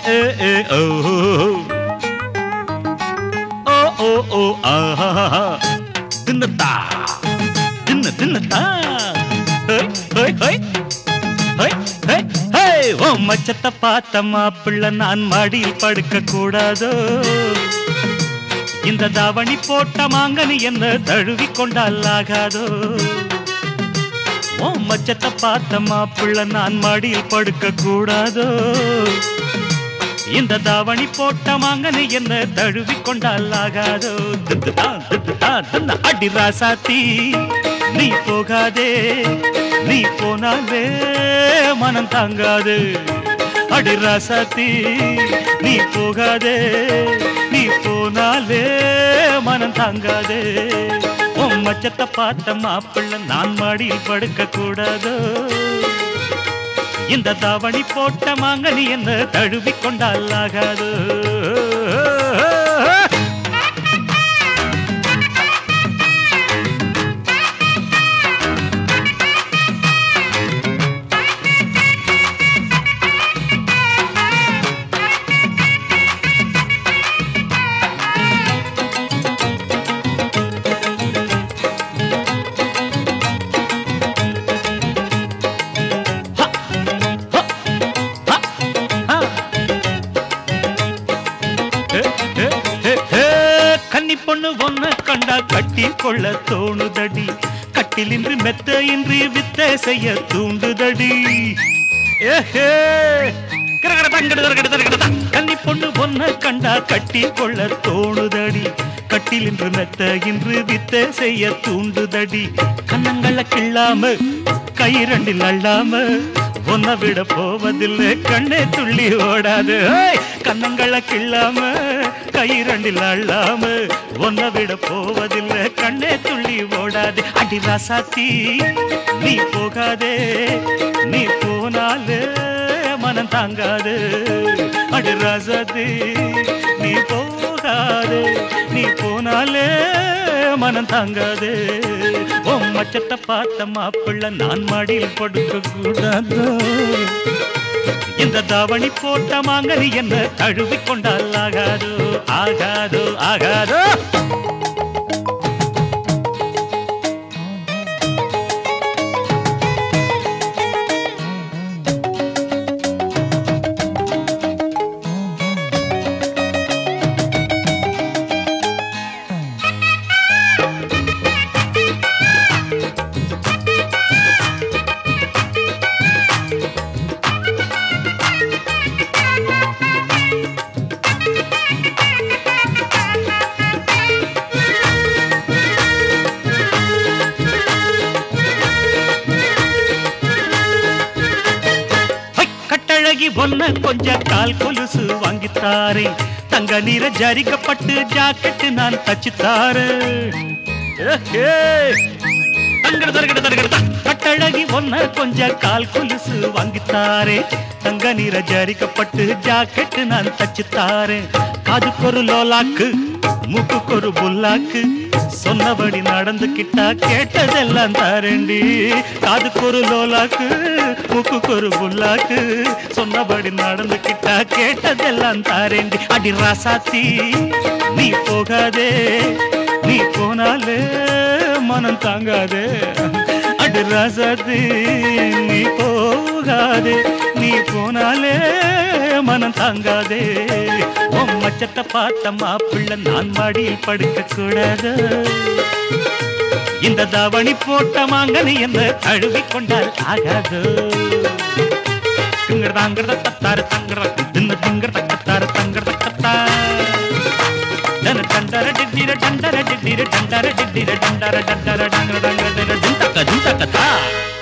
ஏ ஏ ஓ ஓ ஓ ஓ ஆஹா தின்னத்தா தின்ன தின்னத்தா ஹோய் ஹோய் ஹோய் ஹோய் ஹோய் ஹோய் ஓ மச்சத்தை பார்த்த மாப்பிள்ள நான் மடியில் படுக்க கூடாதோ இந்த தாவணி போட்ட மாங்கனி என்ன தழுவி கொண்டால் ஆகாதோ ஓ மச்சத்தை பார்த்த மாப்பிள்ள நான் மடியில் படுக்க கூடாதோ இந்த தாவணி போட்ட மாங்கனி என்ன தழுவி கொண்டால் ஆகாதோ தித்துதா, தித்துதா, தின்ன அடி ராசாத்தி நீ போகாதே நீ போனாலே மனம் தாங்காது அடி ராசாத்தி நீ போகாதே நீ போனாலே மனம் தாங்காதே உன் மச்சத்தை பார்த்த மாப்பிள்ள நான் மாடியில் படுக்க கூடாதோ இந்த தாவணி போட்ட மாங்கனி என்ன தழுவி கொண்டால் ஆகாது கன்னி பொண்ணு ஒன்ன கண்டா கட்டி கொள்ள தோணுதடி கட்டிலின்றி மெத்த இன்றி வித்த செய்ய தூண்டுதடி ஏஹே கன்னி பொண்ணு ஒன்ன கண்டா கட்டி கொள்ள தோணுதடி கட்டிலின்று மெத்த இன்று வித்த செய்ய தூண்டுதடி கண்ணங்கள கிள்ளாம கை ரெண்டில் அள்ளாம உன்னை விட போவதில்லை கண்ணே துள்ளி ஓடாது ஏய், கண்ணங்கள கிள்ளாம கை ரெண்டில் அள்ளாம உன்னை விட போவதில்லை கண்ணே துள்ளி ஓடாது அடி ராசாத்தி நீ போகாதே நீ போனாலே மனம் தாங்காது அடி ராசாத்தி நீ போகாதே நீ போனாலே மனம் தாங்காது உன் மச்சத்தை பார்த்த மாப்பிள்ள நான் மடியில் படுக்க கூடாது இந்த தாவணி போட்ட மாங்கனி என்ன தழுவி கொண்டால் ஆகாதோ ஆகாதோ ஆகாதோ ஹை, கட்டழகி பொன்ன கொஞ்ச கால் கொலுசு வாங்கித்தாரே தங்க நிற ஜரிக்கப்பட்டு ஜாக்கெட்டு நான் தச்சுத்தாரு கட்டழகி ஒன்ன கொஞ்ச கால் கொலுசு வாங்கித்தாரே தங்க நிற ஜரிக்கப்பட்டு ஜாக்கெட்டு நான் தச்சுத்தாரேன் காதுக்கொரு லோலாக்கு மூக்குக்கொரு புல்லாக்கு சொன்னபடி நடந்துக்கிட்டா கேட்டதெல்லாம் தாரேண்டி காதுக்கொரு லோலாக்கு மூக்குக்கொரு புல்லாக்கு சொன்னபடி நடந்துக்கிட்டா கேட்டதெல்லாம் தாரேண்டி அடி ராசாத்தி நீ போகாதே நீ போனாலே மனம் தாங்காதே அடி ராசாத்தி நீ போகாதே நீ போனாலே மனம் தாங்காதே உன் மச்சத்தை பார்த்த மாப்பிள்ள நான் மடியில் படுக்க கூடாது இந்த தாவணி போட்ட மாங்கனி என்ன தழுவி கொண்டால் ஆகாது திங்கட தாங்கட தத்தாரு தங்கட தின்ன திங்கட தக்கத்தாரு தங்கட தக்கத்தா டன டண்டர டிட்டிர டண்டர டிட்டிர டண்டர டிட்டிர டண்டர டண்டர டங்கட டங்கட டிண்டக்க டிண்டக்கத்தா